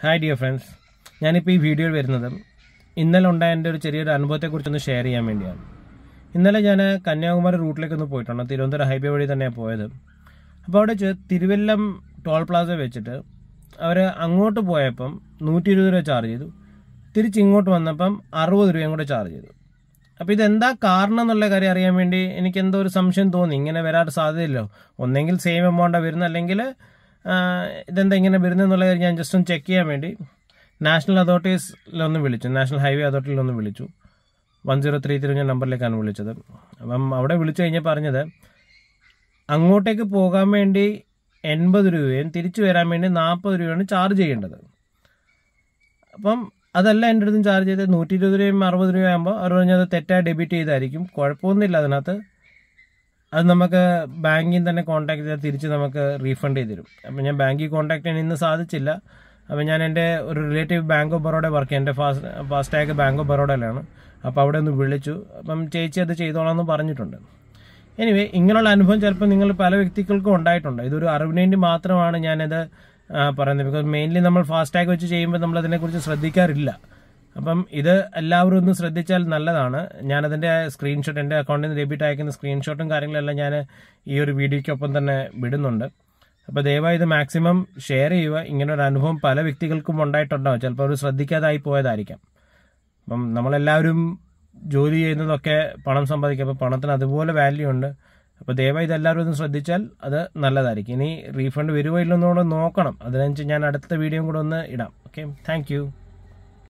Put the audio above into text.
hi dear friends ഞാനിപ്പോൾ ഈ വീഡിയോയിൽ വരുന്നത് ഇന്നലെ ഉണ്ടായ എൻ്റെ ഒരു ചെറിയൊരു അനുഭവത്തെക്കുറിച്ചൊന്ന് ഷെയർ ചെയ്യാൻ വേണ്ടിയാണ് ഇന്നലെ ഞാൻ കന്യാകുമാരി റൂട്ടിലേക്ക് ഒന്ന് പോയിട്ടുണ്ട് തിരുവനന്തപുരം ഹൈവേ വഴി തന്നെയാണ് പോയത് അപ്പോൾ അവിടെ ചെ- തിരുവല്ലം ടോൾ പ്ലാസ വെച്ചിട്ട് അവർ അങ്ങോട്ട് പോയപ്പം നൂറ്റി ഇരുപത് രൂപ ചാർജ് ചെയ്തു തിരിച്ച് ഇങ്ങോട്ട് വന്നപ്പം അറുപത് രൂപയും കൂടെ ചാർജ് ചെയ്തു അപ്പോൾ ഇതെന്താ കാരണം എന്നുള്ള കാര്യം അറിയാൻ വേണ്ടി എനിക്ക് എന്തോ ഒരു സംശയം തോന്നി ഇങ്ങനെ വരാൻ സാധ്യതയില്ലല്ലോ ഒന്നെങ്കിൽ സെയിം എമൗണ്ടാണ് വരുന്നത് അല്ലെങ്കിൽ ആ, ഇതെന്താ ഇങ്ങനെ വരുന്നതെന്നുള്ള കാര്യം ഞാൻ ജസ്റ്റ് ഒന്ന് ചെക്ക് ചെയ്യാൻ വേണ്ടി നാഷണൽ അതോറിറ്റീസിലൊന്ന് വിളിച്ചു നാഷണൽ ഹൈവേ അതോറിറ്റിയിലൊന്ന് വിളിച്ചു വൺ സീറോ ത്രീ തിരിഞ്ഞ നമ്പറിലേക്കാണ് വിളിച്ചത് അപ്പം അവിടെ വിളിച്ചു കഴിഞ്ഞാൽ പറഞ്ഞത് അങ്ങോട്ടേക്ക് പോകാൻ വേണ്ടി എൺപത് രൂപയും തിരിച്ചു വരാൻ വേണ്ടി നാൽപ്പത് രൂപയാണ് ചാർജ് ചെയ്യേണ്ടത് അപ്പം അതല്ല എൻ്റെ അടുത്തും ചാർജ് ചെയ്ത് നൂറ്റി ഇരുപത് രൂപയും അറുപത് രൂപയാകുമ്പോൾ അവർ പറഞ്ഞത് തെറ്റായി ഡെബിറ്റ് ചെയ്തായിരിക്കും കുഴപ്പമൊന്നുമില്ല അതിനകത്ത് അത് നമുക്ക് ബാങ്കിൽ തന്നെ കോൺടാക്ട് ചെയ്താൽ തിരിച്ച് നമുക്ക് റീഫണ്ട് ചെയ്ത് തരും അപ്പം ഞാൻ ബാങ്കിൽ കോൺടാക്ട് ചെയ്യാൻ ഇന്ന് സാധിച്ചില്ല അപ്പം ഞാൻ എൻ്റെ ഒരു relative bank of Baroda work എൻ്റെ ഫാസ്റ്റ് ഫാസ്റ്റാഗ് ബാങ്ക് ഓഫ് ബറോഡയിലാണ് അപ്പോൾ അവിടെ ഒന്ന് വിളിച്ചു അപ്പം ചേച്ചി അത് ചെയ്തോളാം എന്ന് പറഞ്ഞിട്ടുണ്ട് എനിവേ ഇങ്ങനെയുള്ള അനുഭവം ചിലപ്പോൾ നിങ്ങൾ പല വ്യക്തികൾക്കും ഉണ്ടായിട്ടുണ്ട് ഇതൊരു അറിവിന് വേണ്ടി മാത്രമാണ് ഞാനിത് ആ, പറയുന്നത് ബിക്കോസ് മെയിൻലി നമ്മൾ ഫാസ്ടാഗ് വെച്ച് ചെയ്യുമ്പോൾ നമ്മൾ അതിനെക്കുറിച്ച് ശ്രദ്ധിക്കാറില്ല അപ്പം ഇത് എല്ലാവരും ഒന്ന് ശ്രദ്ധിച്ചാൽ നല്ലതാണ് ഞാനതിൻ്റെ സ്ക്രീൻഷോട്ട് എൻ്റെ അക്കൗണ്ടിൽ നിന്ന് ഡെബിറ്റ് അയക്കുന്ന സ്ക്രീൻഷോട്ടും കാര്യങ്ങളെല്ലാം ഞാൻ ഈ ഒരു വീഡിയോയ്ക്കൊപ്പം തന്നെ വിടുന്നുണ്ട് അപ്പോൾ ദയവായി ഇത് മാക്സിമം ഷെയർ ചെയ്യുക ഇങ്ങനെ ഒരു അനുഭവം പല വ്യക്തികൾക്കും ഉണ്ടായിട്ടുണ്ടാവും ചിലപ്പോൾ അവർ ശ്രദ്ധിക്കാതായി പോയതായിരിക്കാം അപ്പം നമ്മളെല്ലാവരും ജോലി ചെയ്യുന്നതൊക്കെ പണം സമ്പാദിക്കും അപ്പോൾ പണത്തിന് അതുപോലെ വാല്യൂ ഉണ്ട് അപ്പോൾ ദയവായി ഇതെല്ലാവരും ഒന്ന് ശ്രദ്ധിച്ചാൽ അത് നല്ലതായിരിക്കും ഇനി റീഫണ്ട് വരുമോ ഇല്ലെന്നോട് നോക്കണം അതിനനുസരിച്ച് ഞാൻ അടുത്ത വീഡിയോയും കൂടെ ഒന്ന് ഇടാം ഓക്കെ താങ്ക്